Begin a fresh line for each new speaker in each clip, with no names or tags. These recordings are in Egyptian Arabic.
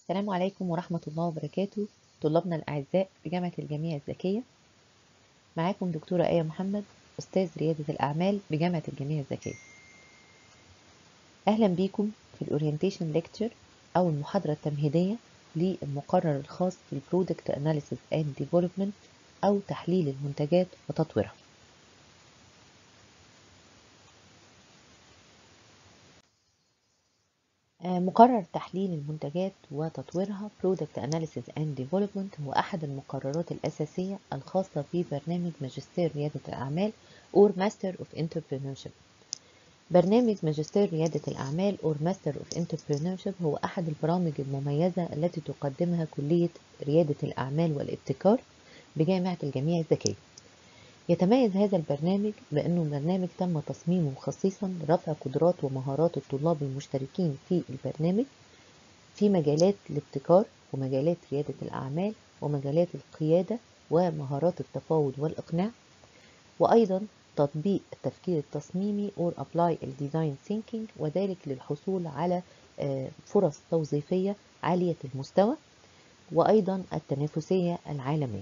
السلام عليكم ورحمة الله وبركاته طلابنا الأعزاء في جامعة الجامعة الذكية معاكم دكتورة آية محمد أستاذ ريادة الأعمال بجامعة الجامعة الذكية أهلا بيكم في الأورينتيشن ليكتشر أو المحاضرة التمهيدية للمقرر الخاص بالبرودكت أناليسيس أند ديفلوبمنت أو تحليل المنتجات وتطويرها مقرر تحليل المنتجات وتطويرها Product Analysis and Development هو أحد المقررات الأساسية الخاصة ببرنامج ماجستير ريادة الأعمال or Master of Entrepreneurship برنامج ماجستير ريادة الأعمال or Master of Entrepreneurship هو أحد البرامج المميزة التي تقدمها كلية ريادة الأعمال والابتكار بجامعة الجامعة الذكية يتميز هذا البرنامج بأنه برنامج تم تصميمه خصيصا لرفع قدرات ومهارات الطلاب المشتركين في البرنامج في مجالات الابتكار ومجالات ريادة الأعمال ومجالات القيادة ومهارات التفاوض والإقناع وأيضا تطبيق التفكير التصميمي or apply design thinking وذلك للحصول على فرص توظيفية عالية المستوى وأيضا التنافسية العالمية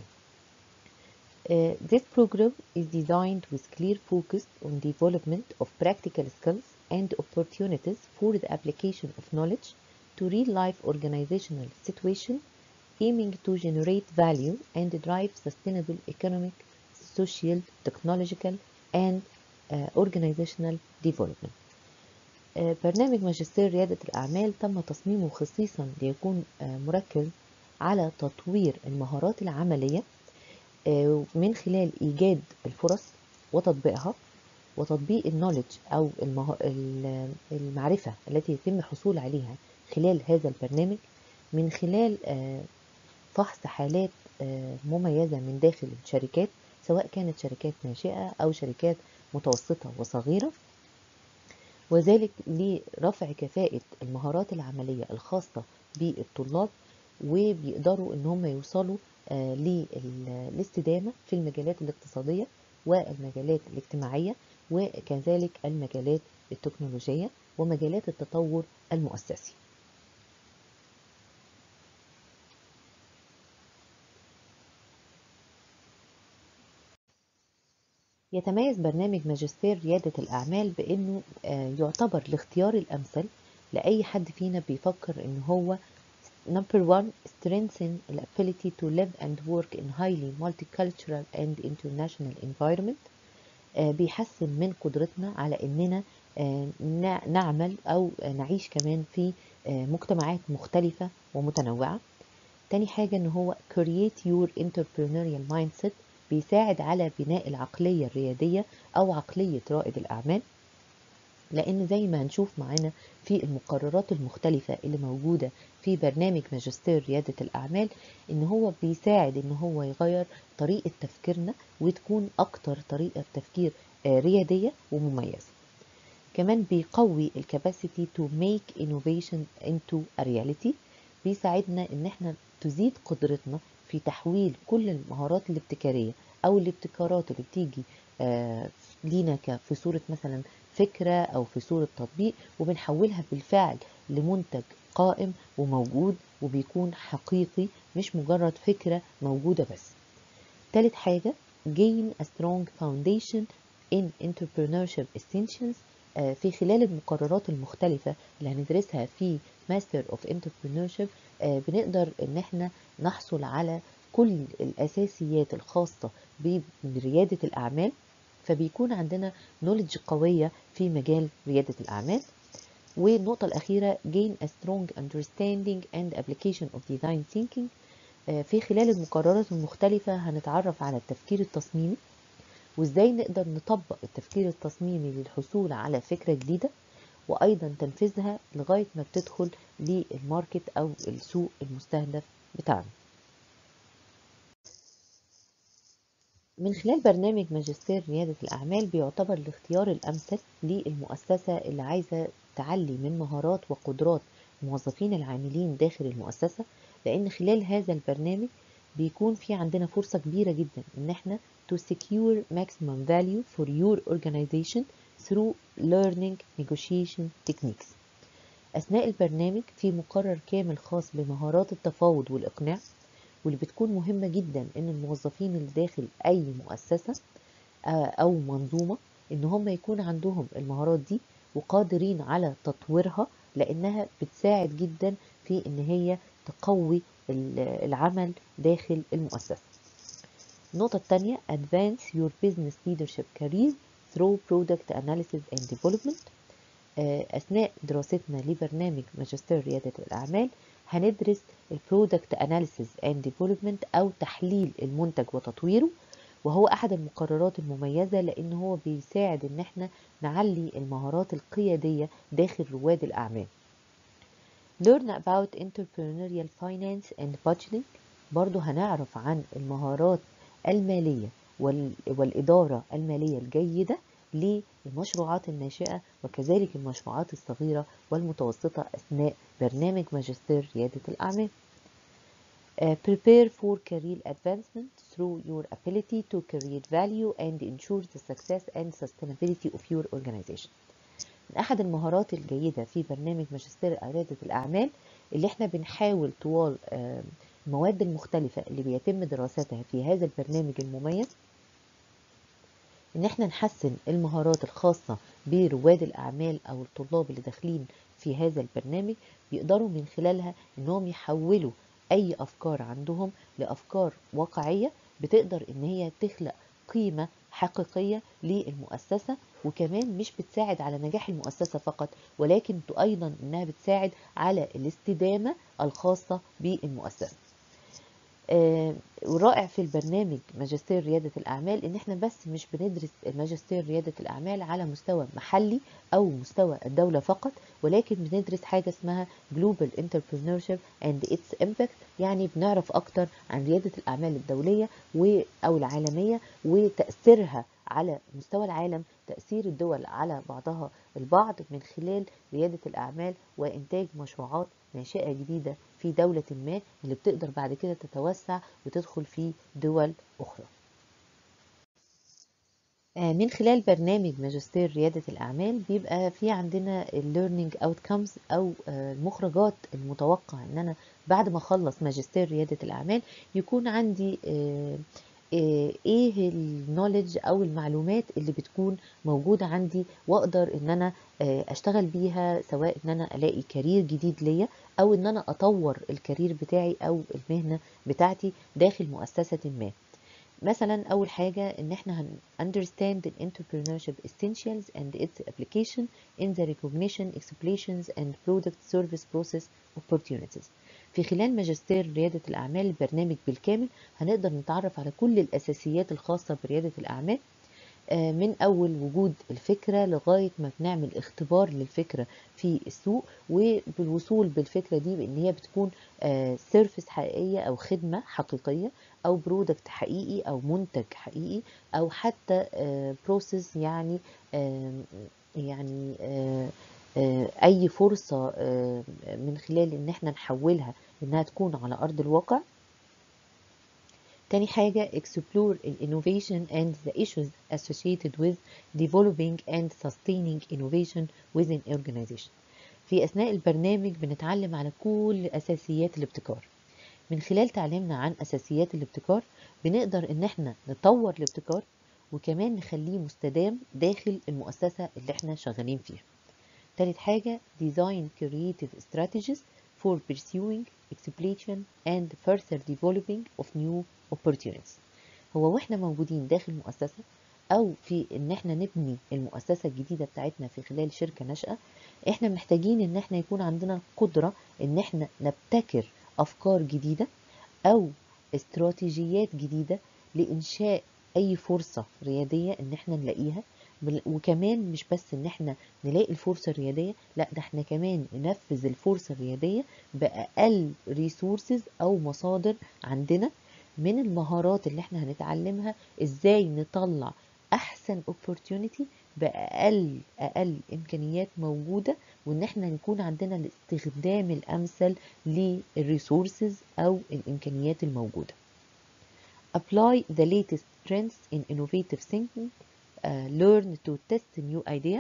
Uh, this program is designed with clear focus on development of practical skills and opportunities for the application of knowledge to real-life organizational situation, aiming to generate value and drive sustainable economic, social, technological, and uh, organizational development. Uh, برنامج ماجستير ريادة الأعمال تم تصميمه خصيصا ليكون مركز على تطوير المهارات العملية من خلال إيجاد الفرص وتطبيقها وتطبيق النولج أو المعرفة التي يتم الحصول عليها خلال هذا البرنامج من خلال فحص حالات مميزة من داخل الشركات سواء كانت شركات ناشئة أو شركات متوسطة وصغيرة وذلك لرفع كفاءة المهارات العملية الخاصة بالطلاب وبيقدروا ان هم يوصلوا آه للاستدامة في المجالات الاقتصادية والمجالات الاجتماعية وكذلك المجالات التكنولوجية ومجالات التطور المؤسسي يتميز برنامج ماجستير ريادة الأعمال بأنه آه يعتبر الاختيار الأمثل لأي حد فينا بيفكر إن هو Number one, strengthen the ability to live and work in highly multicultural and international environment. آه بيحسن من قدرتنا على اننا آه نعمل او نعيش كمان في آه مجتمعات مختلفة ومتنوعة. تاني حاجة ان هو create your entrepreneurial mindset بيساعد على بناء العقلية الريادية او عقلية رائد الاعمال. لان زي ما هنشوف معانا في المقررات المختلفة اللي موجودة في برنامج ماجستير ريادة الأعمال إن هو بيساعد إن هو يغير طريقة تفكيرنا وتكون أكتر طريقة تفكير ريادية ومميزة كمان بيقوي الكاباسيتي to make innovation into a reality بيساعدنا إن احنا تزيد قدرتنا في تحويل كل المهارات الابتكارية أو الابتكارات اللي بتيجي لينا في صورة مثلا فكرة أو في صورة تطبيق وبنحولها بالفعل لمنتج قائم وموجود وبيكون حقيقي مش مجرد فكرة موجودة بس تالت حاجة gain a strong foundation in entrepreneurship essentials في خلال المقررات المختلفة اللي هندرسها في Master of Entrepreneurship بنقدر ان احنا نحصل على كل الاساسيات الخاصة بريادة الاعمال فبيكون عندنا نولج قوية في مجال ريادة الأعمال والنقطة الأخيرة gain a strong understanding and application of design thinking في خلال المقررات المختلفة هنتعرف على التفكير التصميمي وازاي نقدر نطبق التفكير التصميمي للحصول على فكرة جديدة وأيضا تنفيذها لغاية ما بتدخل للماركت أو السوق المستهدف بتاعنا من خلال برنامج ماجستير ريادة الأعمال بيعتبر الاختيار الأمثل للمؤسسة اللي عايزة تعلي من مهارات وقدرات الموظفين العاملين داخل المؤسسة لأن خلال هذا البرنامج بيكون في عندنا فرصة كبيرة جدا إن احنا to secure maximum value for your organization through learning negotiation techniques أثناء البرنامج في مقرر كامل خاص بمهارات التفاوض والإقناع واللي بتكون مهمة جدا إن الموظفين اللي داخل أي مؤسسة أو منظومة إن هم يكون عندهم المهارات دي وقادرين على تطويرها لأنها بتساعد جدا في إن هي تقوي العمل داخل المؤسسة النقطة الثانية advance your business leadership career through product analysis and development أثناء دراستنا لبرنامج ماجستير ريادة الأعمال هندرس البرودكت اناليسيز اند ديفلوبمنت او تحليل المنتج وتطويره وهو احد المقررات المميزه لان هو بيساعد ان احنا نعلي المهارات القياديه داخل رواد الاعمال learn about entrepreneurial finance and budgeting برضو هنعرف عن المهارات الماليه والاداره الماليه الجيده للمشروعات الناشئة وكذلك المشروعات الصغيرة والمتوسطة أثناء برنامج ماجستير ريادة الأعمال. Uh, prepare for career advancement through your ability to create value and ensure the success and sustainability of your organization. من أحد المهارات الجيدة في برنامج ماجستير ريادة الأعمال اللي احنا بنحاول طوال المواد المختلفة اللي بيتم دراستها في هذا البرنامج المميز ان احنا نحسن المهارات الخاصة برواد الاعمال او الطلاب اللي داخلين في هذا البرنامج بيقدروا من خلالها انهم يحولوا اي افكار عندهم لافكار واقعية بتقدر ان هي تخلق قيمة حقيقية للمؤسسة وكمان مش بتساعد على نجاح المؤسسة فقط ولكن ايضا انها بتساعد على الاستدامة الخاصة بالمؤسسة آه والرائع في البرنامج ماجستير ريادة الأعمال إن إحنا بس مش بندرس ماجستير ريادة الأعمال على مستوى محلي أو مستوى الدولة فقط ولكن بندرس حاجة اسمها Global Entrepreneurship and Its Impact يعني بنعرف أكتر عن ريادة الأعمال الدولية أو العالمية وتأثيرها على مستوى العالم تأثير الدول على بعضها البعض من خلال ريادة الأعمال وإنتاج مشروعات ناشئة جديدة في دولة ما اللي بتقدر بعد كده تتوسع وتدخل في دول أخرى من خلال برنامج ماجستير ريادة الأعمال بيبقى في عندنا الليرنينج اوتكمز أو المخرجات المتوقع إن أنا بعد ما أخلص ماجستير ريادة الأعمال يكون عندي ايه النولج او المعلومات اللي بتكون موجودة عندي واقدر ان انا اشتغل بيها سواء ان انا الاقي كارير جديد ليا او ان انا اطور الكارير بتاعي او المهنة بتاعتي داخل مؤسسة ما مثلا اول حاجة ان احنا هن understand the entrepreneurship essentials and its application in the recognition, explanations and product service process opportunities في خلال ماجستير ريادة الأعمال البرنامج بالكامل هنقدر نتعرف على كل الأساسيات الخاصة بريادة الأعمال من أول وجود الفكرة لغاية ما بنعمل اختبار للفكرة في السوق وبالوصول بالفكرة دي بأن هي بتكون سيرفيس حقيقية أو خدمة حقيقية أو برودكت حقيقي أو منتج حقيقي أو حتى بروسيس يعني يعني اي فرصة من خلال ان احنا نحولها انها تكون على ارض الواقع تاني حاجة explore innovation and the issues associated with developing and sustaining innovation within organization في اثناء البرنامج بنتعلم على كل اساسيات الابتكار من خلال تعليمنا عن اساسيات الابتكار بنقدر ان احنا نطور الابتكار وكمان نخليه مستدام داخل المؤسسة اللي احنا شغالين فيها تالت حاجة design creative strategies for pursuing, exploitation and further developing of new opportunities هو واحنا موجودين داخل مؤسسة او في ان احنا نبني المؤسسة الجديدة بتاعتنا في خلال شركة ناشئة احنا محتاجين ان احنا يكون عندنا قدرة ان احنا نبتكر افكار جديدة او استراتيجيات جديدة لانشاء اي فرصة ريادية ان احنا نلاقيها وكمان مش بس ان احنا نلاقي الفرصة الريادية لا ده احنا كمان ننفذ الفرصة الريادية بأقل ريسورسز او مصادر عندنا من المهارات اللي احنا هنتعلمها ازاي نطلع احسن opportunity بأقل أقل إمكانيات موجودة وإن احنا يكون عندنا الاستخدام الأمثل للريسورسز أو الإمكانيات الموجودة. Apply the latest trends in innovative thinking uh, learn to test new idea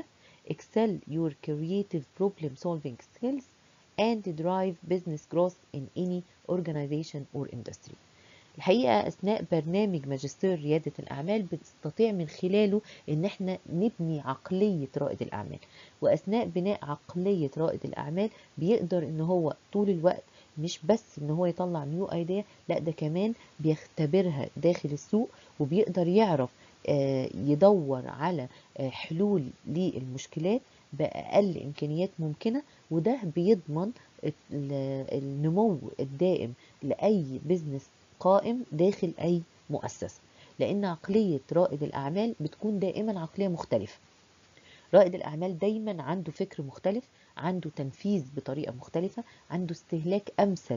excel your creative problem solving skills and drive business growth in any organization or industry الحقيقة أثناء برنامج ماجستير ريادة الأعمال بنستطيع من خلاله إن احنا نبني عقلية رائد الأعمال وأثناء بناء عقلية رائد الأعمال بيقدر إن هو طول الوقت مش بس إن هو يطلع نيو ايديا لا ده كمان بيختبرها داخل السوق وبيقدر يعرف يدور على حلول للمشكلات بأقل إمكانيات ممكنة وده بيضمن النمو الدائم لأي بزنس قائم داخل أي مؤسسة لأن عقلية رائد الأعمال بتكون دائما عقلية مختلفة رائد الأعمال دايما عنده فكر مختلف عنده تنفيذ بطريقة مختلفة عنده استهلاك أمثل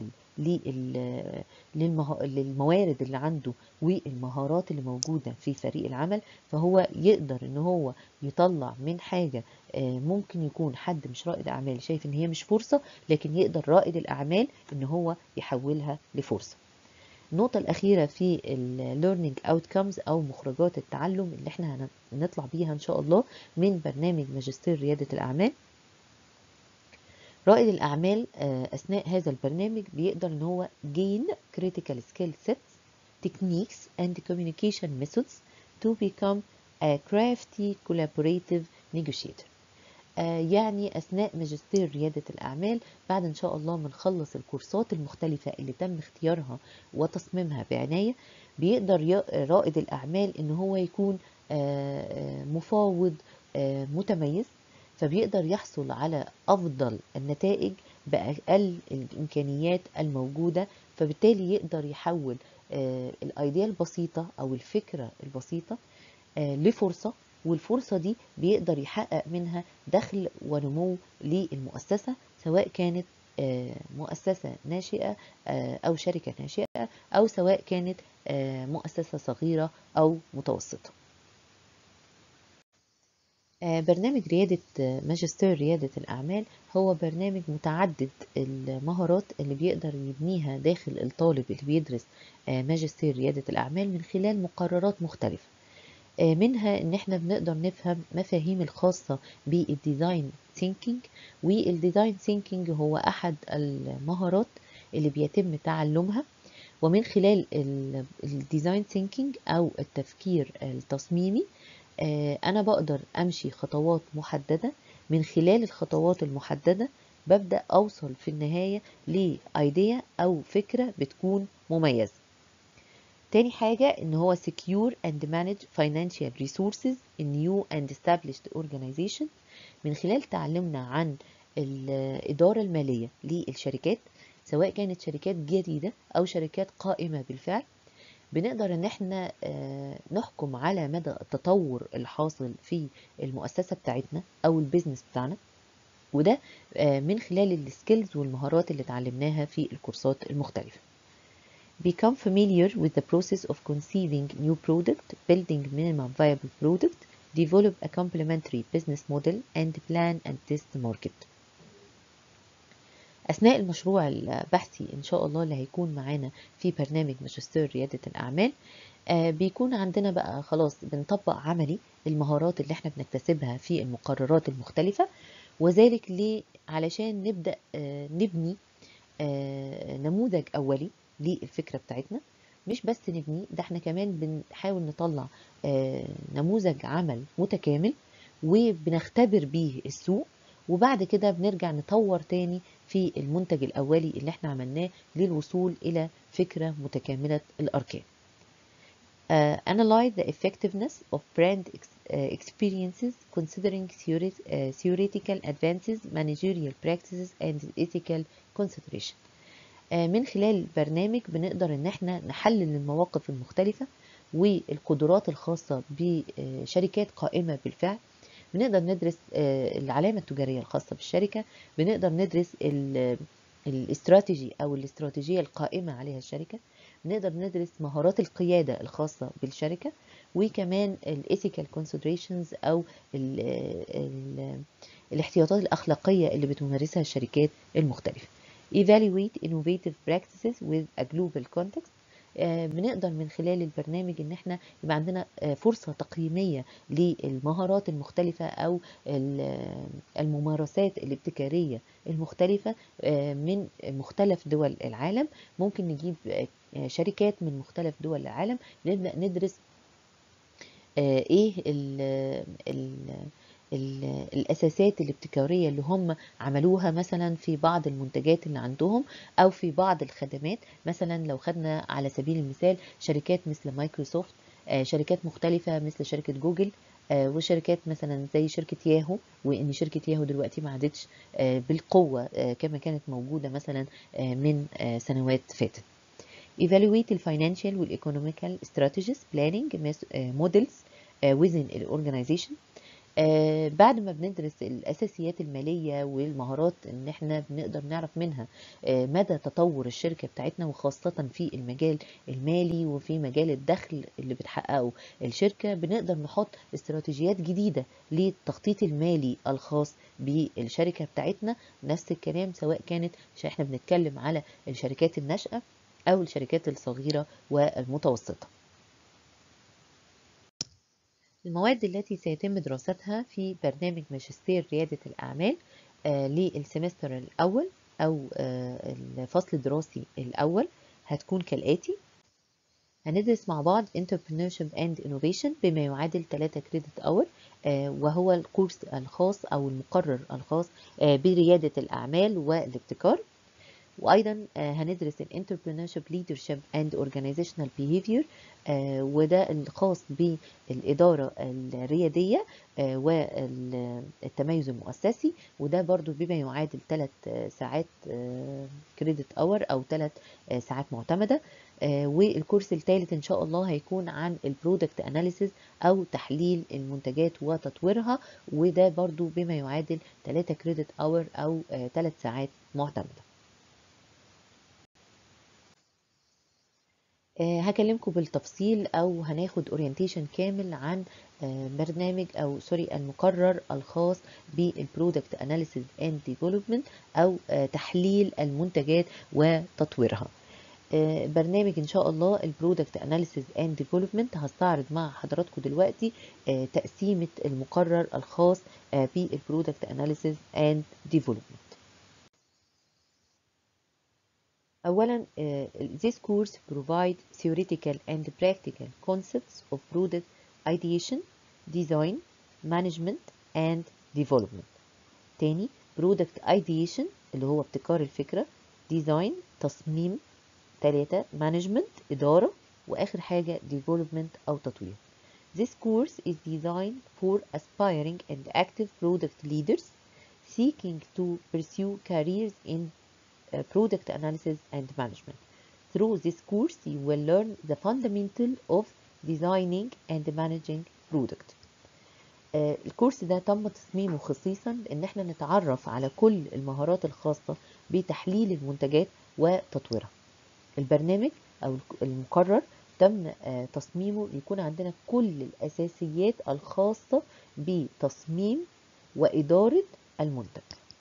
للموارد اللي عنده والمهارات اللي موجودة في فريق العمل فهو يقدر ان هو يطلع من حاجة ممكن يكون حد مش رائد أعمال شايف ان هي مش فرصة لكن يقدر رائد الأعمال ان هو يحولها لفرصة النقطة الأخيرة في ال learning outcomes أو مخرجات التعلم اللي احنا هنطلع بيها إن شاء الله من برنامج ماجستير ريادة الأعمال رائد الأعمال أثناء هذا البرنامج بيقدر إن هو gain critical skill sets, techniques and communication methods to become a crafty collaborative negotiator. يعني أثناء ماجستير ريادة الأعمال بعد إن شاء الله ما نخلص الكورسات المختلفة اللي تم اختيارها وتصميمها بعناية بيقدر رائد الأعمال إن هو يكون مفاوض متميز فبيقدر يحصل على أفضل النتائج بأقل الإمكانيات الموجودة فبالتالي يقدر يحول الأيديا البسيطة أو الفكرة البسيطة لفرصة والفرصة دي بيقدر يحقق منها دخل ونمو للمؤسسة سواء كانت مؤسسة ناشئة أو شركة ناشئة أو سواء كانت مؤسسة صغيرة أو متوسطة برنامج ريادة ماجستير ريادة الأعمال هو برنامج متعدد المهارات اللي بيقدر يبنيها داخل الطالب اللي بيدرس ماجستير ريادة الأعمال من خلال مقررات مختلفة منها ان احنا بنقدر نفهم مفاهيم الخاصة بالديزاين ثينكينج والديزاين ثينكينج هو احد المهارات اللي بيتم تعلمها ومن خلال الديزاين ثينكينج او التفكير التصميمي انا بقدر امشي خطوات محددة من خلال الخطوات المحددة ببدأ اوصل في النهاية لايديا او فكرة بتكون مميزة تاني حاجة ان هو secure and manage financial resources in new and established organization من خلال تعلمنا عن الإدارة المالية للشركات سواء كانت شركات جديدة أو شركات قائمة بالفعل بنقدر ان احنا نحكم على مدى التطور الحاصل في المؤسسة بتاعتنا او البيزنس بتاعنا وده من خلال السكيلز والمهارات اللي اتعلمناها في الكورسات المختلفة become familiar with the process of conceiving new product, building minimum viable product, develop a complementary business model, and plan and test the market. أثناء المشروع البحثي إن شاء الله اللي هيكون معانا في برنامج ماجستير ريادة الأعمال آه بيكون عندنا بقى خلاص بنطبق عملي المهارات اللي احنا بنكتسبها في المقررات المختلفة وذلك ليه علشان نبدأ آه نبني آه نموذج أولي للفكرة بتاعتنا مش بس نبني ده احنا كمان بنحاول نطلع نموذج عمل متكامل وبنختبر بيه السوق وبعد كده بنرجع نطور تاني في المنتج الأولي اللي احنا عملناه للوصول إلى فكرة متكاملة الأركان. Uh, analyze the effectiveness of brand ex uh, experiences considering theory uh, theoretical advances, managerial practices and ethical consideration. من خلال البرنامج بنقدر ان احنا نحلل المواقف المختلفة والقدرات الخاصة بشركات قائمة بالفعل بنقدر ندرس العلامة التجارية الخاصة بالشركة بنقدر ندرس الاستراتيجي او الاستراتيجية القائمة عليها الشركة بنقدر ندرس مهارات القيادة الخاصة بالشركة وكمان الايثيكال considerations او ال ال الاحتياطات الاخلاقية اللي بتمارسها الشركات المختلفة evaluate innovative practices with a global context بنقدر من خلال البرنامج ان احنا يبقى عندنا فرصة تقييمية للمهارات المختلفة او الممارسات الابتكارية المختلفة من مختلف دول العالم ممكن نجيب شركات من مختلف دول العالم نبدأ ندرس ايه ال ال الاساسات الابتكاريه اللي هم عملوها مثلا في بعض المنتجات اللي عندهم او في بعض الخدمات مثلا لو خدنا على سبيل المثال شركات مثل مايكروسوفت شركات مختلفه مثل شركه جوجل وشركات مثلا زي شركة ياهو وان شركة ياهو دلوقتي ما عادتش بالقوة كما كانت موجودة مثلا من سنوات فاتت evaluate الفاينانشال والايكونوميكال strategies planning models within الاورجنايزيشن آه بعد ما بندرس الاساسيات الماليه والمهارات ان احنا بنقدر نعرف منها آه مدى تطور الشركه بتاعتنا وخاصه في المجال المالي وفي مجال الدخل اللي بتحققه الشركه بنقدر نحط استراتيجيات جديده للتخطيط المالي الخاص بالشركه بتاعتنا نفس الكلام سواء كانت احنا بنتكلم على الشركات الناشئه او الشركات الصغيره والمتوسطه المواد التي سيتم دراستها في برنامج ماجستير ريادة الأعمال آه للسمستر الأول أو آه الفصل الدراسي الأول هتكون كالآتي هندرس مع بعض Entrepreneurship and Innovation بما يعادل 3 كريدت اور آه وهو الكورس الخاص أو المقرر الخاص بريادة الأعمال والابتكار وايضا هندرس الانتربرينورشيب ليدرشيب اند اورجانيزيشنال بيهيفير وده الخاص بالاداره الرياديه والتميز المؤسسي وده برضو بما يعادل 3 ساعات كريدت اور او 3 ساعات معتمده والكورس الثالث ان شاء الله هيكون عن البرودكت اناليسيز او تحليل المنتجات وتطويرها وده برضو بما يعادل 3 كريدت اور او 3 ساعات معتمده هكلمكم بالتفصيل او هناخد اورينتيشن كامل عن برنامج او سوري المقرر الخاص بالبرودكت اناليسيز اند ديفلوبمنت او تحليل المنتجات وتطويرها برنامج ان شاء الله البرودكت اناليسيز اند ديفلوبمنت هستعرض مع حضراتكم دلوقتي تقسيمه المقرر الخاص بالبرودكت اناليسيز اند ديفلوبمنت أولا uh, this course provide theoretical and practical concepts of product ideation, design, management and development. تاني product ideation اللي هو ابتكار الفكرة design تصميم تلاتة management إدارة وآخر حاجة development أو تطوير. This course is designed for aspiring and active product leaders seeking to pursue careers in Uh, product analysis and management. Through this course, you will learn the fundamental of designing and managing product. Uh, الكورس ده تم تصميمه خصيصا ان احنا نتعرف على كل المهارات الخاصة بتحليل المنتجات وتطويرها. البرنامج او المقرر تم uh, تصميمه يكون عندنا كل الاساسيات الخاصة بتصميم وادارة المنتج.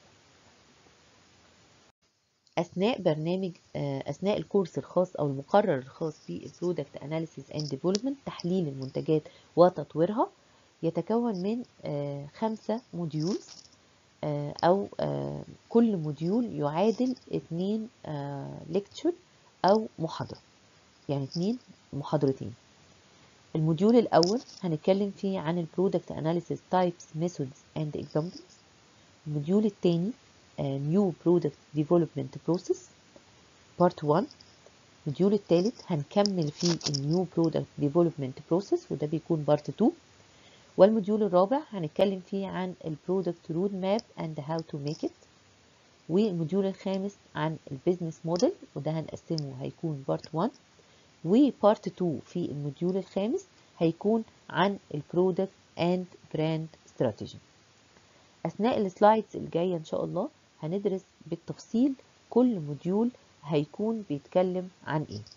اثناء برنامج اثناء الكورس الخاص او المقرر الخاص بالبرودكت اناليسيس اند ديفلوبمنت تحليل المنتجات وتطويرها يتكون من خمسة موديول او كل موديول يعادل اتنين ليكتشر او محاضرة يعني اتنين محاضرتين الموديول الاول هنتكلم فيه عن البرودكت اناليسيس تايبس ميثودز اند اكزامبلز الموديول الثاني New Product Development Process Part 1 الموديول الثالث هنكمل فيه النيو برودكت ديفلوبمنت بروسيس وده بيكون بارت 2 والموديول الرابع هنتكلم فيه عن البرودكت رود ماب اند هاو تو ميك ات والموديول الخامس عن البيزنس موديل وده هنقسمه هيكون بارت 1 وبارت 2 في الموديول الخامس هيكون عن البرودكت اند براند استراتيجي اثناء السلايدز الجايه ان شاء الله هندرس بالتفصيل كل موديول هيكون بيتكلم عن ايه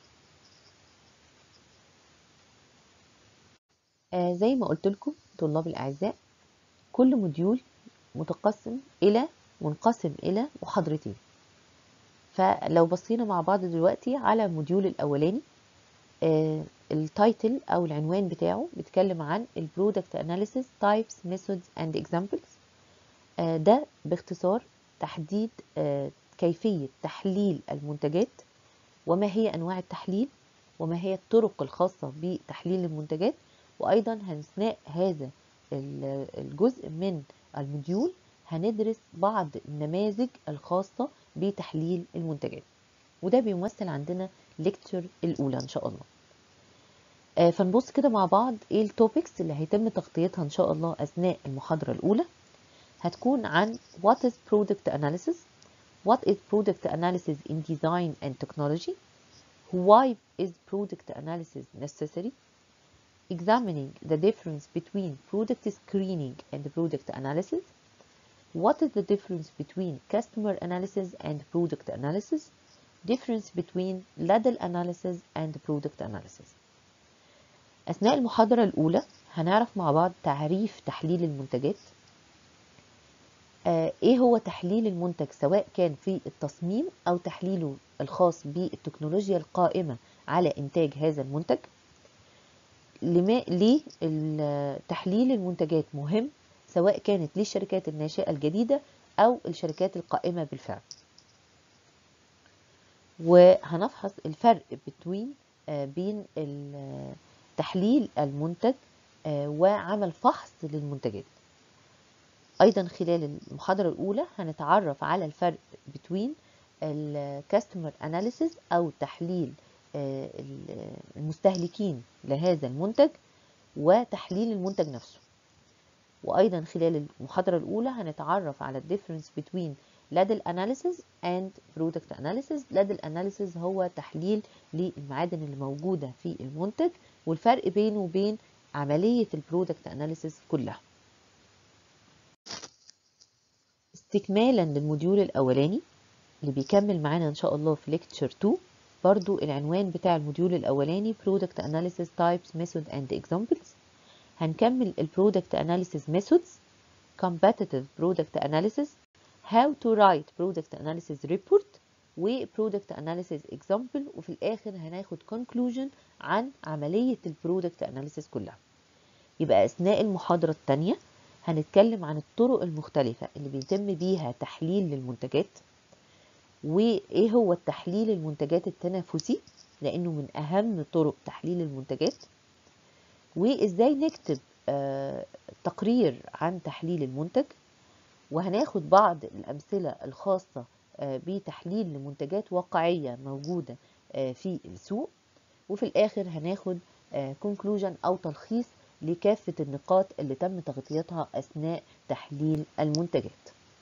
آه زي ما قلت لكم طلاب الاعزاء كل موديول متقسم الى منقسم الى محاضرتين فلو بصينا مع بعض دلوقتي على الموديول الاولاني التايتل او العنوان بتاعه بيتكلم عن البرودكت اناليسيس تايبس ميثودز اند اكزامبلز ده باختصار تحديد آه، كيفية تحليل المنتجات وما هي انواع التحليل وما هي الطرق الخاصة بتحليل المنتجات وايضا اثناء هذا ال- الجزء من الموديول هندرس بعض النماذج الخاصة بتحليل المنتجات وده بيمثل عندنا ليكتشر الأولى إن شاء الله آه، فنبص كده مع بعض ايه التوبكس اللي هيتم تغطيتها إن شاء الله أثناء المحاضرة الأولى هتكون عن what is product analysis what is product analysis in design and technology why is product analysis necessary examining the difference between product screening and product analysis what is the difference between customer analysis and product analysis difference between ladle analysis and product analysis أثناء المحاضرة الأولى هنعرف مع بعض تعريف تحليل المنتجات آه، إيه هو تحليل المنتج سواء كان في التصميم أو تحليله الخاص بالتكنولوجيا القائمة على إنتاج هذا المنتج لما ليه ال- تحليل المنتجات مهم سواء كانت للشركات الناشئة الجديدة أو الشركات القائمة بالفعل وهنفحص الفرق between آه، بين ال- تحليل المنتج آه، وعمل فحص للمنتجات أيضا خلال المحاضرة الأولى هنتعرف على الفرق between ال customer analysis أو تحليل آه، ال- المستهلكين لهذا المنتج وتحليل المنتج نفسه وأيضا خلال المحاضرة الأولى هنتعرف على الديفرنس between ladle analysis and product analysis ladle analysis هو تحليل للمعادن اللي موجودة في المنتج والفرق بينه وبين عملية البرودكت اناليسيس كلها استكمالا للموديول الأولاني اللي بيكمل معانا إن شاء الله في ليكتشر 2 برضو العنوان بتاع الموديول الأولاني Product Analysis Types Method and Examples هنكمل ال Product Analysis Methods Competitive Product Analysis How to write Product Analysis Report و Product Analysis Example وفي الآخر هناخد conclusion عن عملية ال Product Analysis كلها يبقى أثناء المحاضرة التانية هنتكلم عن الطرق المختلفة اللي بيتم بيها تحليل للمنتجات وايه هو التحليل المنتجات التنافسي لانه من اهم طرق تحليل المنتجات وازاي نكتب آه، تقرير عن تحليل المنتج وهناخد بعض الامثله الخاصه آه، بتحليل لمنتجات واقعيه موجوده آه، في السوق وفي الاخر هناخد كونكلوجن او تلخيص لكافه النقاط اللي تم تغطيتها اثناء تحليل المنتجات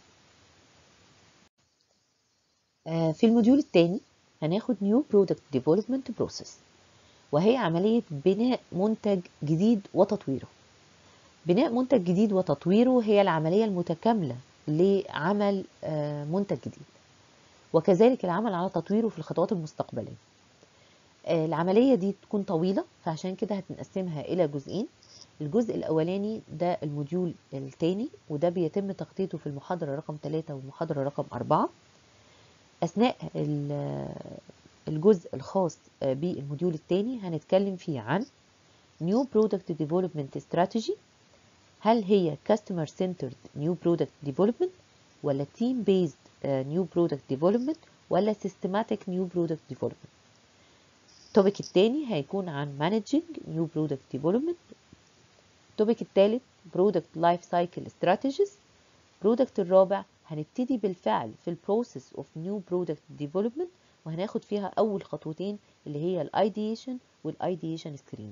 آه، في الموديول الثاني هناخد New Product Development Process وهي عملية بناء منتج جديد وتطويره بناء منتج جديد وتطويره هي العملية المتكاملة لعمل آه، منتج جديد وكذلك العمل على تطويره في الخطوات المستقبلية آه، العملية دي تكون طويلة فعشان كده هنقسمها إلى جزئين الجزء الأولاني ده الموديول الثاني وده بيتم تغطيته في المحاضرة رقم 3 والمحاضرة رقم 4 أثناء ال- الجزء الخاص بالموديول الثاني هنتكلم فيه عن New Product Development Strategy هل هي Customer Centered New Product Development ولا Team Based آه، New Product Development ولا Systematic New Product Development التوبيك الثاني هيكون عن Managing New Product Development التوبيك الثالث Product Life Cycle Strategies البرودكت الرابع هنبتدي بالفعل في البروسيس اوف نيو برودكت ديفلوبمنت وهناخد فيها اول خطوتين اللي هي الايديشن والايديشن سكرين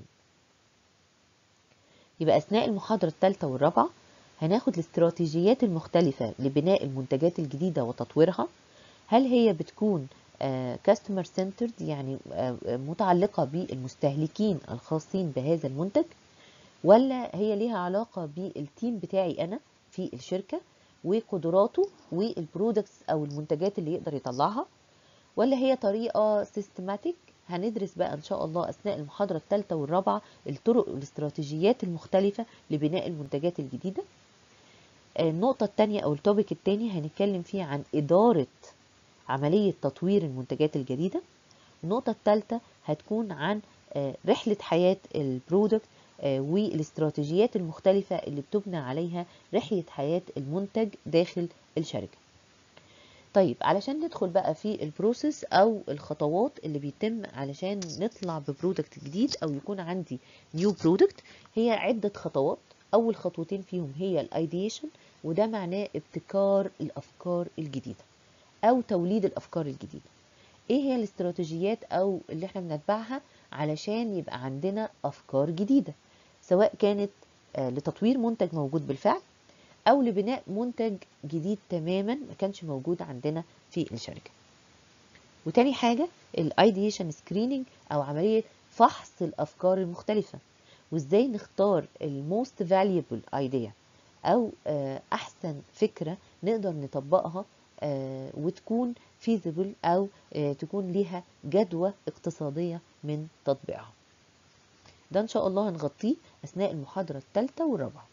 يبقى اثناء المحاضره الثالثه والرابعه هناخد الاستراتيجيات المختلفه لبناء المنتجات الجديده وتطويرها هل هي بتكون كاستمر سنترد يعني آه، آه، متعلقه بالمستهلكين الخاصين بهذا المنتج ولا هي ليها علاقه بالتيم بتاعي انا في الشركه وقدراته والبرودكتس او المنتجات اللي يقدر يطلعها ولا هي طريقه سيستماتيك هندرس بقى ان شاء الله اثناء المحاضره الثالثه والرابعه الطرق والاستراتيجيات المختلفه لبناء المنتجات الجديده النقطه الثانيه او التوبيك الثاني هنتكلم فيه عن اداره عمليه تطوير المنتجات الجديده النقطه الثالثه هتكون عن رحلة حياة البرودكت والاستراتيجيات المختلفة اللي بتبنى عليها رحلة حياة المنتج داخل الشركة طيب علشان ندخل بقى في البروسيس او الخطوات اللي بيتم علشان نطلع ببرودكت جديد او يكون عندي نيو برودكت هي عدة خطوات اول خطوتين فيهم هي الايديشن وده معناه ابتكار الافكار الجديدة او توليد الافكار الجديدة ايه هي الاستراتيجيات او اللي احنا بنتبعها علشان يبقى عندنا افكار جديدة سواء كانت لتطوير منتج موجود بالفعل او لبناء منتج جديد تماما ما كانش موجود عندنا في الشركه وتاني حاجه الايديشن سكريننج او عمليه فحص الافكار المختلفه وازاي نختار الموست فاليبل ايديا او احسن فكره نقدر نطبقها وتكون فيزيبل او تكون ليها جدوى اقتصاديه من تطبيقها ده ان شاء الله هنغطيه اثناء المحاضره الثالثه والرابعه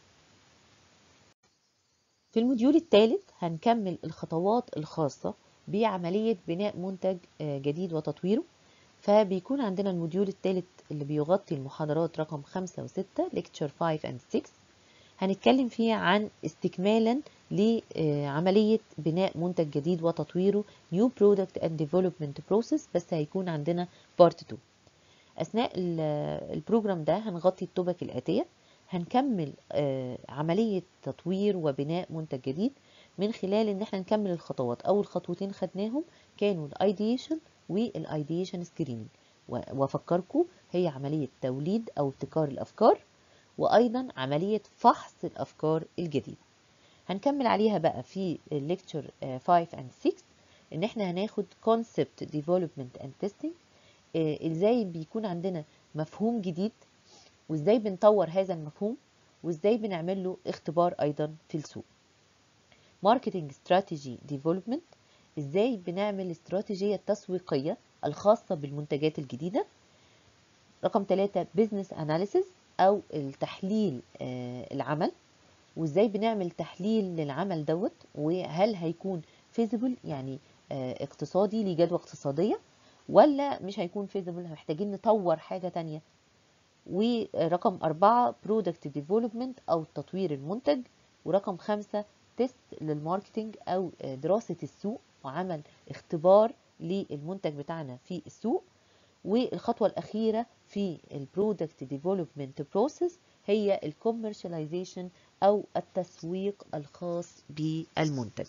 في الموديول الثالث هنكمل الخطوات الخاصة بعملية بناء منتج جديد وتطويره فبيكون عندنا الموديول الثالث اللي بيغطي المحاضرات رقم 5 و6 lecture 5 and 6 هنتكلم فيه عن استكمالا لعملية بناء منتج جديد وتطويره New Product and Development Process بس هيكون عندنا Part 2 أثناء البروجرام ده هنغطي التوبك الآتية هنكمل عملية تطوير وبناء منتج جديد من خلال ان احنا نكمل الخطوات اول خطوتين خدناهم كانوا الايديشن والايديشن سكريننج وافكركم هي عملية توليد او ابتكار الافكار وايضا عملية فحص الافكار الجديدة هنكمل عليها بقى في الليكتشر 5 and 6 ان احنا هناخد concept development and testing ازاي بيكون عندنا مفهوم جديد وازاي بنطور هذا المفهوم وازاي بنعمل له اختبار ايضا في السوق ماركتنج استراتيجي ديفلوبمنت ازاي بنعمل استراتيجية تسويقية الخاصة بالمنتجات الجديدة رقم ثلاثة بزنس اناليسيز او التحليل آه العمل وازاي بنعمل تحليل للعمل دوت وهل هيكون فيزيبل يعني آه اقتصادي ليه جدوى اقتصادية ولا مش هيكون فيزيبل محتاجين نطور حاجة تانية ورقم أربعة برودكت ديفلوبمنت أو تطوير المنتج ورقم خمسة تيست للماركتينج أو دراسة السوق وعمل اختبار للمنتج بتاعنا في السوق والخطوة الأخيرة في البرودكت ديفلوبمنت بروسيس هي الكوميرشاليزيشن أو التسويق الخاص بالمنتج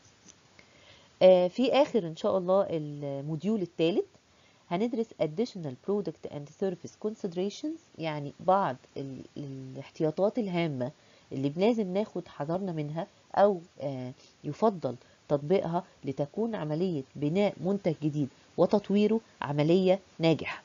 في آخر إن شاء الله الموديول الثالث هندرس additional product and service considerations يعني بعض الاحتياطات الهامة اللي لازم ناخد حذرنا منها أو يفضل تطبيقها لتكون عملية بناء منتج جديد وتطويره عملية ناجحة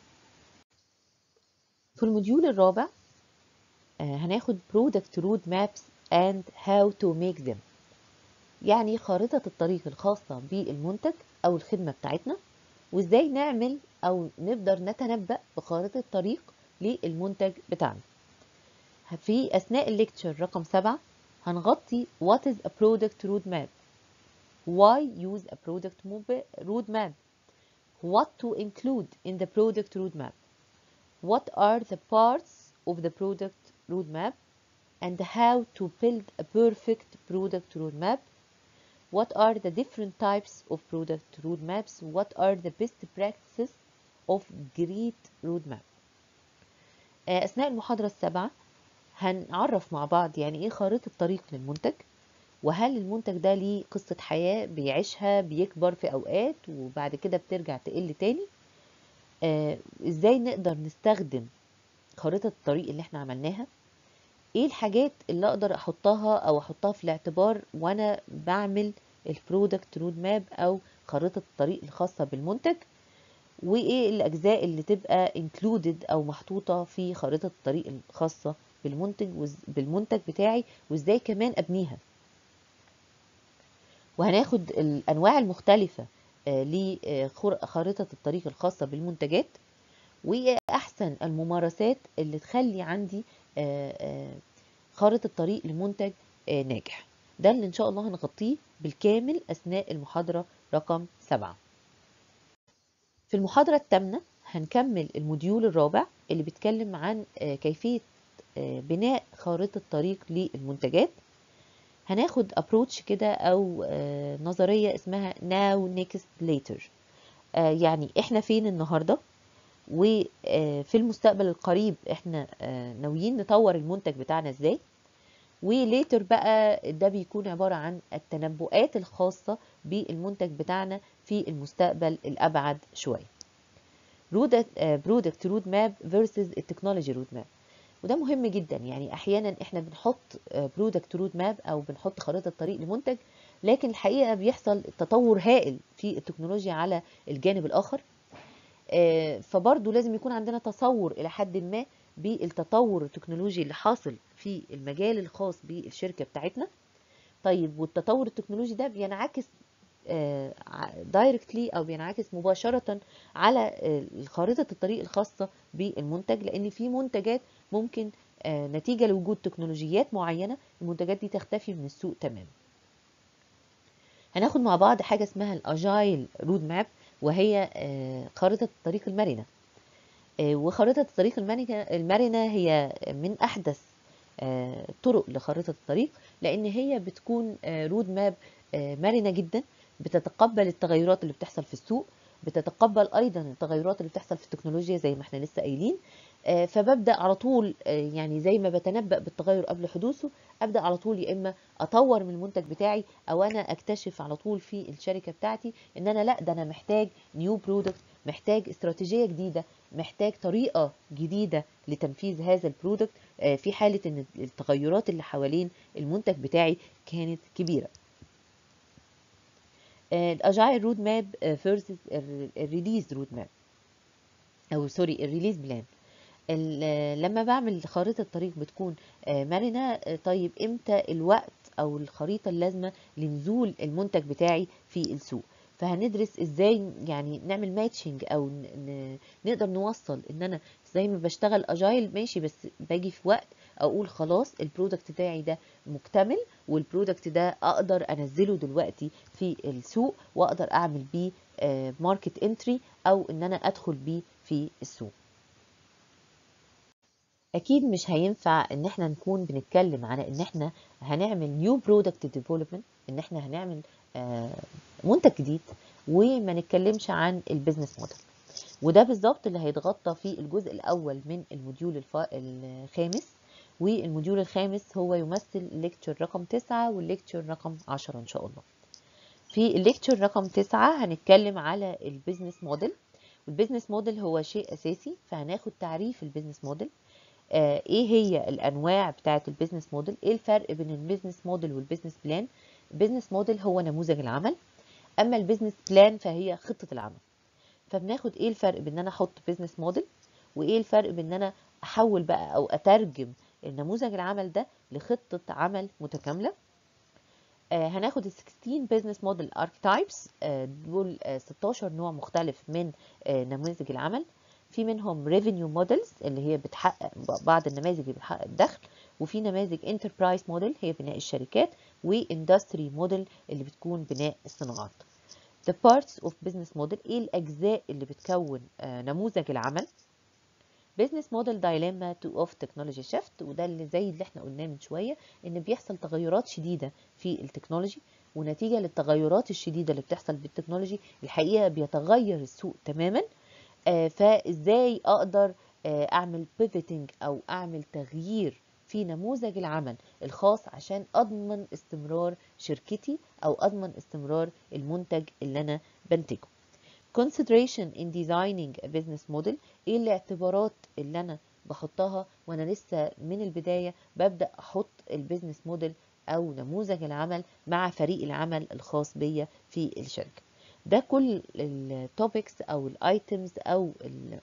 في الموديول الرابع هناخد product road maps and how to make them يعني خارطة الطريق الخاصة بالمنتج أو الخدمة بتاعتنا وازاي نعمل او نقدر نتنبأ بخارطة الطريق للمنتج بتاعنا في اثناء الليكتشر رقم سبعة هنغطي what is a product roadmap why use a product roadmap what to include in the product roadmap what are the parts of the product roadmap and how to build a perfect product roadmap what are the different types of product roadmaps what are the best practices of great roadmap أثناء المحاضرة السابعة هنعرف مع بعض يعني إيه خارطة طريق للمنتج وهل المنتج ده ليه قصة حياة بيعيشها بيكبر في أوقات وبعد كده بترجع تقل تاني آه إزاي نقدر نستخدم خارطة الطريق اللي احنا عملناها ايه الحاجات اللي اقدر احطها او احطها في الاعتبار وانا بعمل البرودكت رود ماب او خارطة الطريق الخاصة بالمنتج وايه الاجزاء اللي تبقى انكلودد او محطوطة في خارطة الطريق الخاصة بالمنتج بالمنتج بتاعي وازاي كمان ابنيها وهناخد الانواع المختلفة لخارطة الطريق الخاصة بالمنتجات واحسن الممارسات اللي تخلي عندي خارطة الطريق لمنتج ناجح ده اللي ان شاء الله هنغطيه بالكامل اثناء المحاضرة رقم سبعة في المحاضرة الثامنة هنكمل الموديول الرابع اللي بيتكلم عن آه، كيفية آه، بناء خارطة طريق للمنتجات هناخد approach كده أو آه، نظرية اسمها now next later آه، يعني احنا فين النهاردة وفي المستقبل القريب احنا آه، ناويين نطور المنتج بتاعنا ازاي وليتر بقى ده بيكون عبارة عن التنبؤات الخاصة بالمنتج بتاعنا في المستقبل الأبعد شوية برودكت رود ماب فيرسز التكنولوجي رود ماب وده مهم جدا يعني احيانا احنا بنحط برودكت رود ماب او بنحط خريطه طريق لمنتج لكن الحقيقه بيحصل تطور هائل في التكنولوجيا على الجانب الاخر آه، فبرضه لازم يكون عندنا تصور الى حد ما بالتطور التكنولوجي اللي حاصل في المجال الخاص بالشركه بتاعتنا طيب والتطور التكنولوجي ده بينعكس دايركتلي او بينعكس مباشره على آه، خارطه الطريق الخاصه بالمنتج لان في منتجات ممكن آه، نتيجه لوجود تكنولوجيات معينه المنتجات دي تختفي من السوق تماما هناخد مع بعض حاجه اسمها الاجايل رود ماب وهي آه، خارطه الطريق المرنه آه، وخارطه الطريق المرنه المرنه هي من احدث آه، طرق لخارطه الطريق لان هي بتكون آه، رود ماب آه، مرنه جدا بتتقبل التغيرات اللي بتحصل في السوق بتتقبل ايضا التغيرات اللي بتحصل في التكنولوجيا زي ما احنا لسه قايلين آه، فببدا على طول آه، يعني زي ما بتنبأ بالتغير قبل حدوثه ابدا على طول يا اما اطور من المنتج بتاعي او انا اكتشف على طول في الشركه بتاعتي ان انا لا ده انا محتاج نيو برودكت محتاج استراتيجيه جديده محتاج طريقه جديده لتنفيذ هذا البرودكت آه، في حاله ان التغيرات اللي حوالين المنتج بتاعي كانت كبيره الاجايل رود ماب فيرسز الريليز رود ماب او سوري الريليز بلان ال- لما بعمل خريطة طريق بتكون آه، مرنة آه، طيب امتى الوقت او الخريطة اللازمة لنزول المنتج بتاعي في السوق فهندرس ازاي يعني نعمل ماتشنج او ن- ن- نقدر نوصل ان انا زي ما بشتغل اجايل ماشي بس باجي في وقت اقول خلاص البرودكت بتاعي ده مكتمل والبرودكت ده اقدر انزله دلوقتي في السوق واقدر اعمل بيه ماركت انتري او ان انا ادخل بيه في السوق اكيد مش هينفع ان احنا نكون بنتكلم على ان احنا هنعمل نيو برودكت ديفلوبمنت ان احنا هنعمل آه، منتج جديد وما نتكلمش عن البيزنس موديل وده بالظبط اللي هيتغطى في الجزء الاول من الموديول الف... الخامس والموديول الخامس هو يمثل ليكتشر رقم 9 والليكتشر رقم 10 ان شاء الله في الليكتشر رقم 9 هنتكلم على البيزنس موديل والبيزنس موديل هو شيء اساسي فهناخد تعريف البيزنس موديل آه، ايه هي الانواع بتاعه البيزنس موديل ايه الفرق بين البيزنس موديل والبيزنس بلان البيزنس موديل هو نموذج العمل اما البيزنس بلان فهي خطه العمل فبناخد ايه الفرق بين ان انا احط بيزنس موديل وايه الفرق بين ان انا احول بقى او اترجم النموذج العمل ده لخطه عمل متكامله آه، هناخد ال 16 بيزنس موديل اركتايبس دول آه، 16 نوع مختلف من آه، نماذج العمل في منهم ريفينيو موديلز اللي هي بتحقق بعض النماذج اللي بتحقق الدخل وفي نماذج انتربرايز موديل هي بناء الشركات واندستري موديل اللي بتكون بناء الصناعات the parts of business model ايه الاجزاء اللي بتكون آه، نموذج العمل business model dilemma to of technology shift وده اللي زي اللي احنا قلناه من شويه ان بيحصل تغيرات شديده في التكنولوجي ونتيجه للتغيرات الشديده اللي بتحصل بالتكنولوجي الحقيقه بيتغير السوق تماما آه، فازاي اقدر آه، اعمل pivoting او اعمل تغيير في نموذج العمل الخاص عشان اضمن استمرار شركتي او اضمن استمرار المنتج اللي انا بنتجه consideration in designing a business model ايه الاعتبارات اللي انا بحطها وانا لسه من البداية ببدأ احط البيزنس موديل او نموذج العمل مع فريق العمل الخاص بيا في الشركة ده كل التوبكس او الايتمز او ال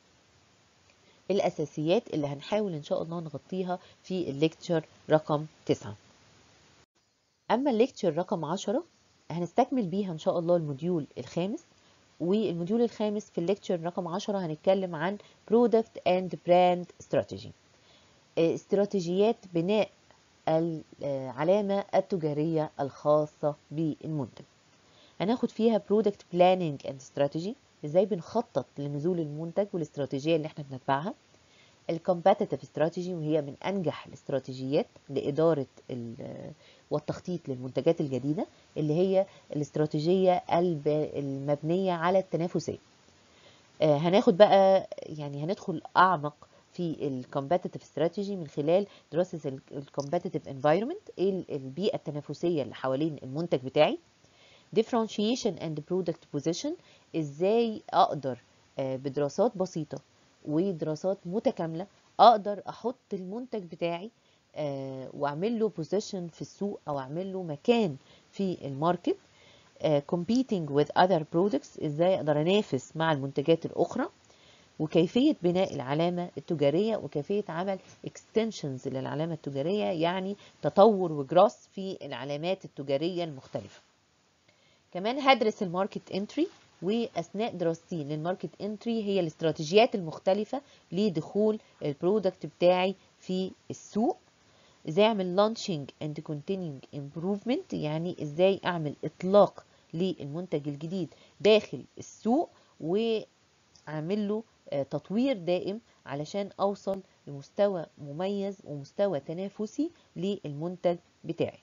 الاساسيات اللي هنحاول ان شاء الله نغطيها في الليكتشر رقم 9 اما الليكتشر رقم 10 هنستكمل بيها ان شاء الله الموديول الخامس والموديول الخامس في الليكتشر رقم 10 هنتكلم عن Product and Brand Strategy آه، استراتيجيات بناء العلامة التجارية الخاصة بالمنتج هناخد فيها Product Planning and Strategy ازاي بنخطط لنزول المنتج والاستراتيجيه اللي احنا بنتبعها الكومباتيتيف استراتيجي وهي من انجح الاستراتيجيات لاداره والتخطيط للمنتجات الجديده اللي هي الاستراتيجيه المبنيه على التنافسيه هناخد بقى يعني هندخل اعمق في الكومباتيتيف استراتيجي من خلال دراسه الكومباتيتيف انفايرمنت ايه البيئه التنافسيه اللي حوالين المنتج بتاعي differentiation and product position ازاي اقدر بدراسات بسيطه ودراسات متكامله اقدر احط المنتج بتاعي واعمل له بوزيشن في السوق او اعمل له مكان في الماركت competing with other products ازاي اقدر انافس مع المنتجات الاخرى وكيفية بناء العلامة التجارية وكيفية عمل extensions للعلامة التجارية يعني تطور وجراس في العلامات التجارية المختلفة كمان هدرس الماركت انتري واثناء دراستي للماركت انتري هي الاستراتيجيات المختلفة لدخول البرودكت بتاعي في السوق ازاي اعمل لانشنج اند continuing improvement يعني ازاي اعمل اطلاق للمنتج الجديد داخل السوق واعمل له تطوير دائم علشان اوصل لمستوى مميز ومستوى تنافسي للمنتج بتاعي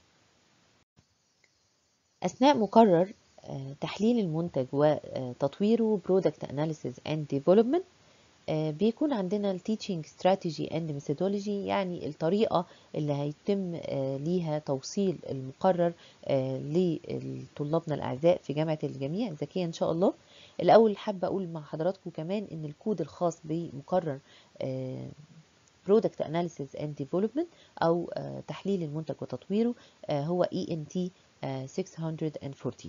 اثناء مقرر تحليل المنتج وتطويره برودكت اناليسيز اند ديفلوبمنت بيكون عندنا التيتشنج استراتيجي اند ميثودولوجي يعني الطريقه اللي هيتم ليها توصيل المقرر لطلابنا الاعزاء في جامعه الجميع الذكيه ان شاء الله الاول حابه اقول مع حضراتكم كمان ان الكود الخاص بمقرر برودكت اناليسيز اند ديفلوبمنت او تحليل المنتج وتطويره هو ENT 614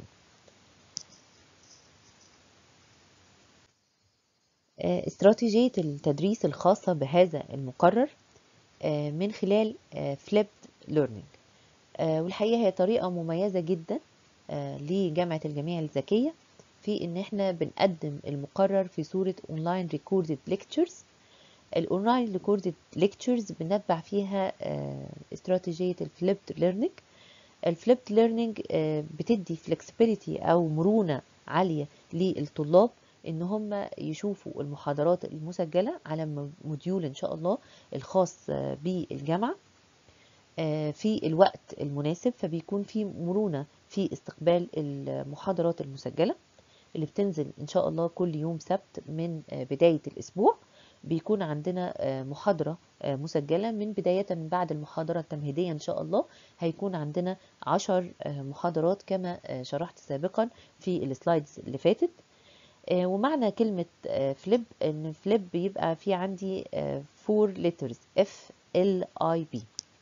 استراتيجية التدريس الخاصة بهذا المقرر من خلال فليبد ليرنينج والحقيقة هي طريقة مميزة جدا لجامعة الجميع الذكية في ان احنا بنقدم المقرر في صورة اونلاين ريكوردد ليكتشرز الاونلاين ريكوردد ليكتشرز بنتبع فيها استراتيجية الفليبد ليرنينج الفليبد ليرنينج بتدي فلكسبيليتي او مرونة عالية للطلاب ان هم يشوفوا المحاضرات المسجلة على موديول ان شاء الله الخاص بالجامعة في الوقت المناسب فبيكون في مرونة في استقبال المحاضرات المسجلة اللي بتنزل ان شاء الله كل يوم سبت من بداية الاسبوع بيكون عندنا محاضرة مسجلة من بداية من بعد المحاضرة التمهيدية إن شاء الله هيكون عندنا عشر محاضرات كما شرحت سابقا في السلايدز اللي فاتت ومعنى كلمة فليب ان فليب بيبقى في عندي فور letters F L I B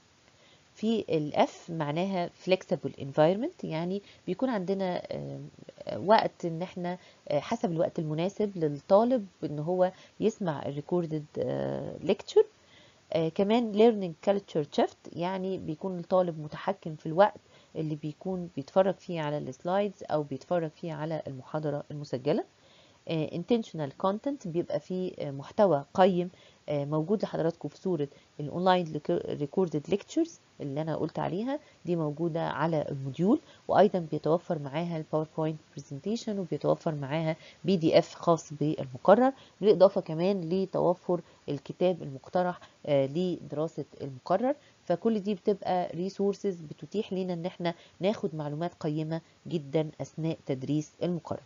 في الاف معناها flexible environment يعني بيكون عندنا وقت ان احنا حسب الوقت المناسب للطالب ان هو يسمع الريكوردد ليكتشر كمان learning culture shift يعني بيكون الطالب متحكم في الوقت اللي بيكون بيتفرج فيه على السلايدز او بيتفرج فيه على المحاضرة المسجلة intentional content بيبقى فيه محتوى قيم موجود لحضراتكم في صورة الاونلاين ريكوردد ليكتشرز اللي انا قلت عليها دي موجودة على الموديول وايضا بيتوفر معاها الباوربوينت برزنتيشن وبيتوفر معاها بي دي اف خاص بالمقرر بالاضافة كمان لتوفر الكتاب المقترح لدراسة المقرر فكل دي بتبقى ريسورسز بتتيح لنا ان احنا ناخد معلومات قيمة جدا اثناء تدريس المقرر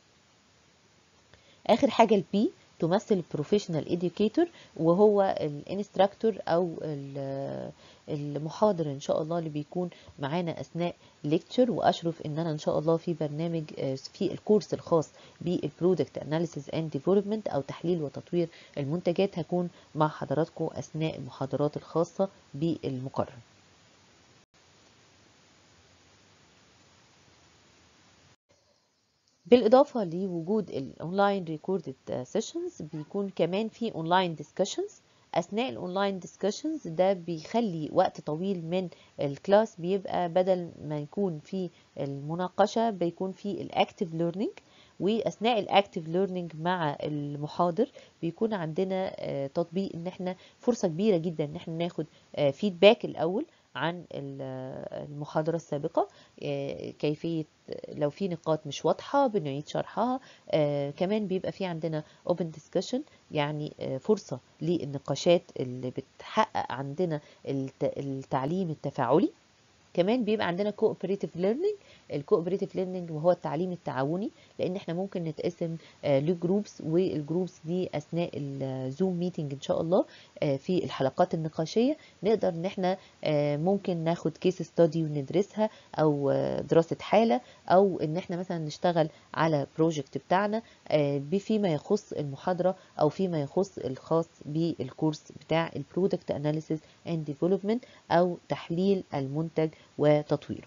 اخر حاجه البي تمثل بروفيشنال educator وهو الانستراكتور او المحاضر ان شاء الله اللي بيكون معانا اثناء ليكتشر واشرف ان انا ان شاء الله في برنامج في الكورس الخاص بالبرودكت اناليسيز اند ديفلوبمنت او تحليل وتطوير المنتجات هكون مع حضراتكم اثناء المحاضرات الخاصه بالمقرر بالإضافة لوجود الأونلاين ريكوردد سيشنز بيكون كمان في أونلاين ديسكشنز أثناء الأونلاين ديسكشنز ده بيخلي وقت طويل من الكلاس بيبقى بدل ما يكون في المناقشة بيكون في الأكتيف ليرنينج واثناء الاكتيف ليرنينج مع المحاضر بيكون عندنا تطبيق ان احنا فرصه كبيره جدا ان احنا ناخد فيدباك الاول عن المحاضرة السابقة كيفية لو في نقاط مش واضحة بنعيد شرحها كمان بيبقى في عندنا open discussion يعني فرصة للنقاشات اللي بتحقق عندنا التعليم التفاعلي كمان بيبقى عندنا cooperative learning الكوبريتيف ليرنينج وهو التعليم التعاوني لان احنا ممكن نتقسم لجروبس والجروبس دي اثناء الزوم ميتنج ان شاء الله في الحلقات النقاشيه نقدر ان احنا ممكن ناخد كيس ستادي وندرسها او دراسه حاله او ان احنا مثلا نشتغل على بروجكت بتاعنا فيما يخص المحاضره او فيما يخص الخاص بالكورس بتاع البرودكت اناليسيس اند ديفلوبمنت او تحليل المنتج وتطويره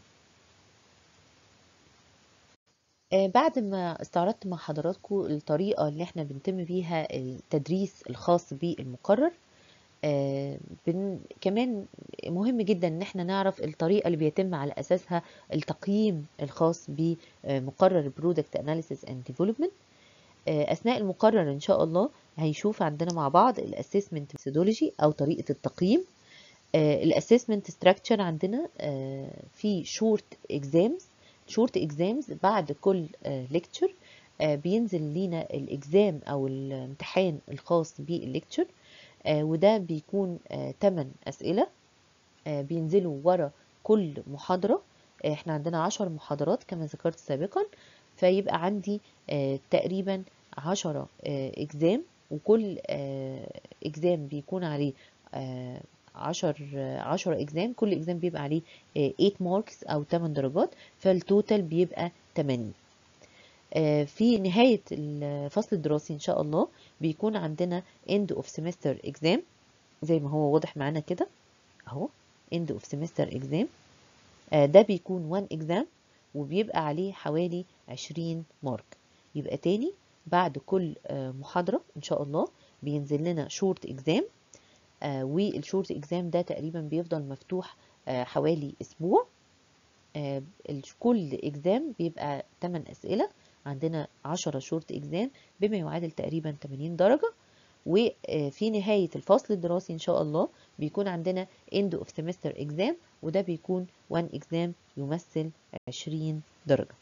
بعد ما استعرضت مع حضراتكم الطريقة اللي احنا بنتم بيها التدريس الخاص بالمقرر بن كمان مهم جدا ان احنا نعرف الطريقة اللي بيتم على اساسها التقييم الخاص بمقرر برودكت اناليسيس اند ديفلوبمنت اثناء المقرر ان شاء الله هيشوف عندنا مع بعض الاسسمنت ميثودولوجي او طريقة التقييم الاسسمنت ستراكشر عندنا في شورت اكزامز شورت اكزامز بعد كل ليكتشر بينزل لينا الاكزام او الامتحان الخاص بالليكتشر وده بيكون 8 اسئله بينزلوا ورا كل محاضره احنا عندنا 10 محاضرات كما ذكرت سابقا فيبقى عندي تقريبا 10 اكزام وكل اكزام بيكون عليه 10 10 اكزام كل اكزام بيبقى عليه 8 ماركس او 8 درجات فالتوتال بيبقى 80 في نهاية الفصل الدراسي إن شاء الله بيكون عندنا end of semester exam زي ما هو واضح معانا كده أهو end of semester exam ده بيكون one exam وبيبقى عليه حوالي 20 مارك يبقى تاني بعد كل محاضرة إن شاء الله بينزل لنا short exam آه والشورت اكزام ده تقريبا بيفضل مفتوح آه حوالي اسبوع آه كل اكزام بيبقى 8 اسئله عندنا 10 شورت اكزام بما يعادل تقريبا 80 درجه وفي نهايه الفصل الدراسي ان شاء الله بيكون عندنا end of semester exam وده بيكون 1 اكزام يمثل 20 درجه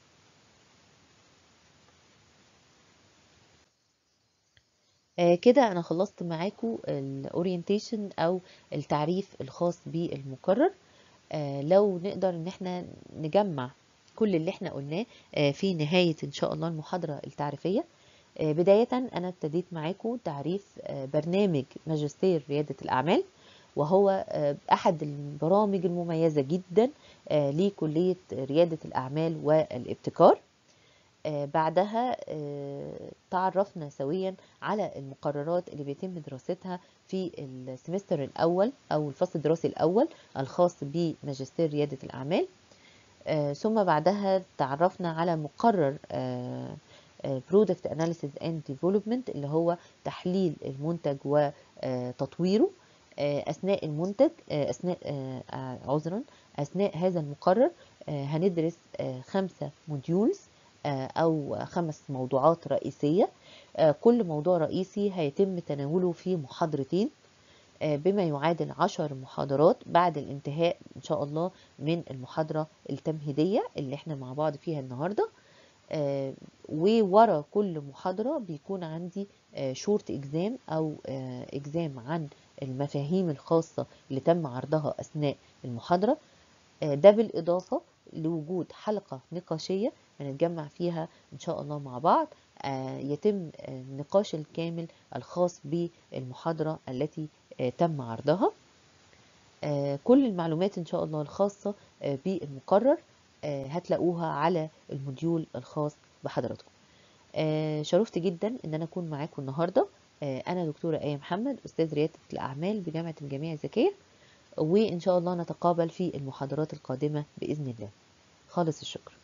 كده انا خلصت معاكم الاورينتيشن او التعريف الخاص بالمقرر لو نقدر ان احنا نجمع كل اللي احنا قلناه في نهاية ان شاء الله المحاضرة التعريفية بداية انا ابتديت معاكم تعريف برنامج ماجستير ريادة الاعمال وهو احد البرامج المميزة جدا لكلية ريادة الاعمال والابتكار بعدها تعرفنا سويا على المقررات اللي بيتم دراستها في السمستر الأول أو الفصل الدراسي الأول الخاص بماجستير ريادة الأعمال ثم بعدها تعرفنا على مقرر Product Analysis and Development اللي هو تحليل المنتج وتطويره أثناء المنتج أثناء عذرا أثناء هذا المقرر هندرس خمسة موديولز أو خمس موضوعات رئيسية كل موضوع رئيسي هيتم تناوله في محاضرتين بما يعادل عشر محاضرات بعد الانتهاء إن شاء الله من المحاضرة التمهيدية اللي احنا مع بعض فيها النهاردة وورا كل محاضرة بيكون عندي شورت اكزام أو اكزام عن المفاهيم الخاصة اللي تم عرضها أثناء المحاضرة ده بالإضافة لوجود حلقة نقاشية هنتجمع فيها إن شاء الله مع بعض يتم النقاش الكامل الخاص بالمحاضرة التي تم عرضها كل المعلومات إن شاء الله الخاصة بالمقرر هتلاقوها على الموديول الخاص بحضراتكم شرفت جدا ان انا اكون معاكم النهارده انا دكتوره ايه محمد استاذ رياده الاعمال بجامعه الجامعه الذكيه وان شاء الله نتقابل في المحاضرات القادمه باذن الله خالص الشكر